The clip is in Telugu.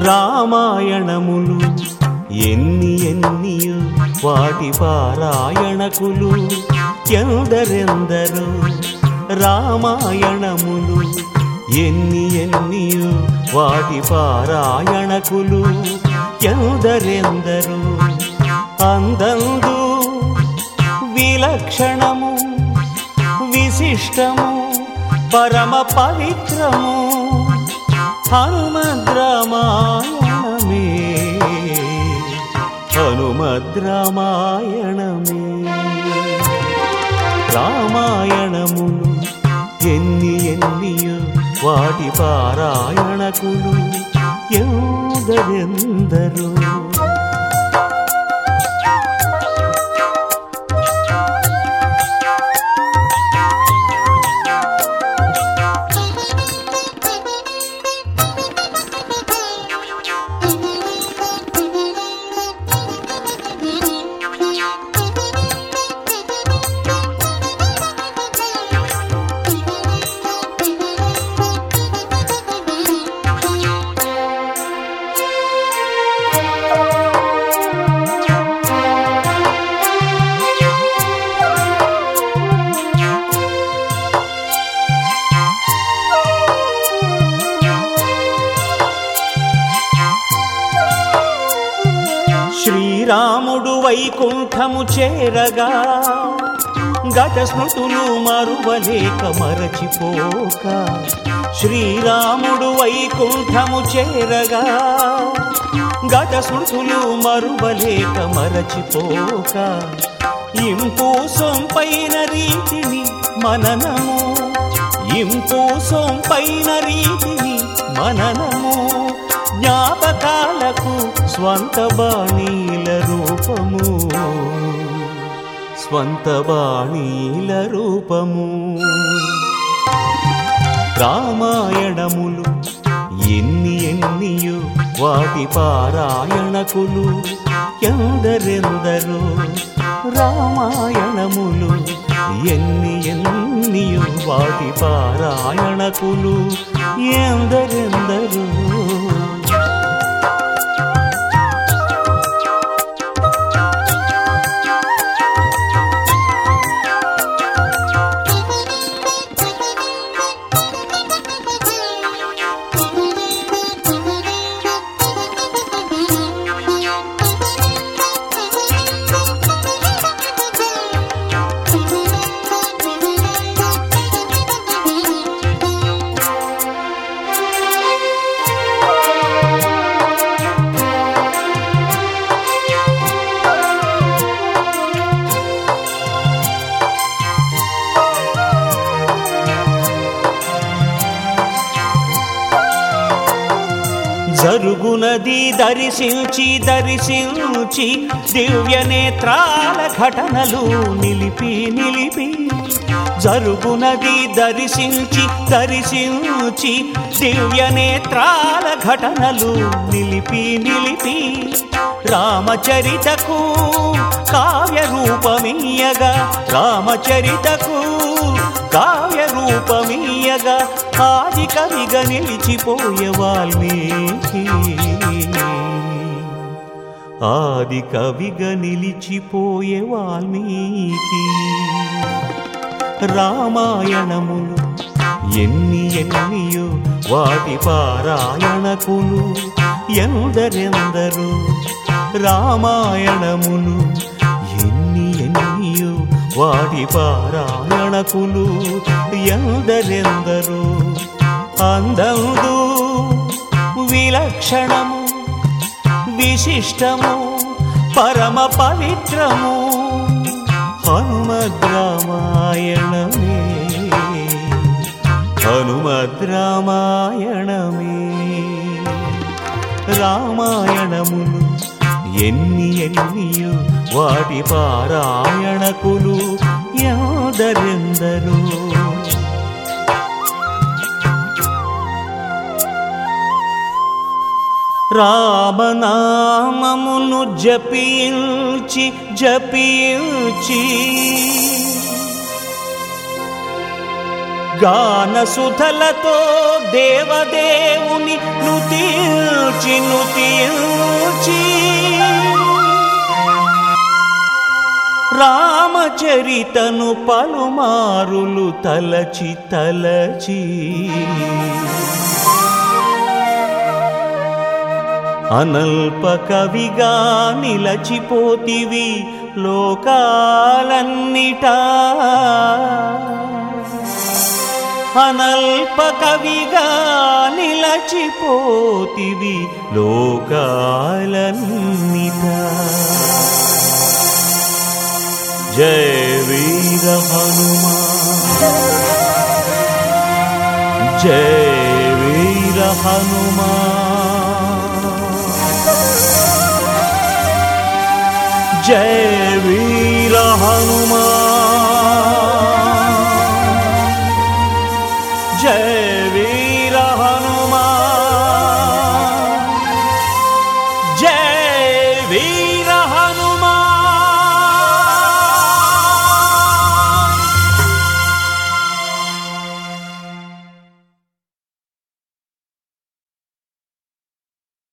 రామాయణములు ఎన్ని ఎన్నియో వాటి పారాయణకులు ఎందరెందరు రామాయణములు ఎన్ని ఎన్నియో వాటి పారాయణకులు ఎందరెందరు అందందు విలక్షణము విశిష్టము పరమ పవిత్రము హనుమద్రామాయణమే హనుమద్రామాయణమే రామాయణములు ఎన్ని ఎన్నియో వాటి పారాయణకులు ఎందరెందరో శ్రీరాముడు వైకుంఠము చేరగా గత స్మృతులు మరువలేక మరచిపోక శ్రీరాముడు వైకుంఠము చేరగా గత స్మృతులు మరువలేక మరచిపోక ఇంపు సొంపైన రీతిని మననము ఇంపు సొంపైన రీతిని మననము జ్ఞాపకాలకు స్వంత బాణీల రూపము స్వంత బాణీల రూపము రామాయణములు ఎన్ని ఎన్నియో వాటి పారాయణకులు ఎందరెందరో రామాయణములు ఎన్ని ఎన్నియో వాటి పారాయణకులు ఎందరెందరో జరుగునది దర్శించి దర్శించి దివ్య నేత్రాల ఘటనలు నిలిపి నిలిపి జరుగునది దర్శించి దర్శించి దివ్య నేత్రాల ఘటనలు నిలిపి నిలిపి రామచరితకు కావ్య రూపమీయగా రామచరితకు కావ్య రూపమీయగా ఆది కవిగా నిలిచిపోయే వాల్మీకి ఆది కవిగా నిలిచిపోయే వాల్మీకి రామాయణములు ఎన్ని ఎన్నియో వాటి పారాయణకులు ఎందరెందరో రామాయణములు ఎన్ని ఎన్నియో వాటి పారాయణకులు ఎందరెందరో అందందు విలక్షణము విశిష్టము పరమ పవిత్రము హనుమద్రామాయణమే హనుమద్రామాయణమే రామాయణములు ఎన్ని ఎన్నియో వాటి పారాయణకులు ఎందరెందరో రామనామమును జపించి జపించి గాన సుధలతో దేవదేవుని నుతిల్చి నుతిల్చి రామచరితను పలుమారులు తలచి తలచి అనల్ప కవిగా నిలచిపోతివి లోకాలన్నిటా అనల్ప కవిగా నిలచిపోతివి లోకాలన్నిటా జయ వీర హనుమా జయ వీర హనుమా జయ వీర హనుమా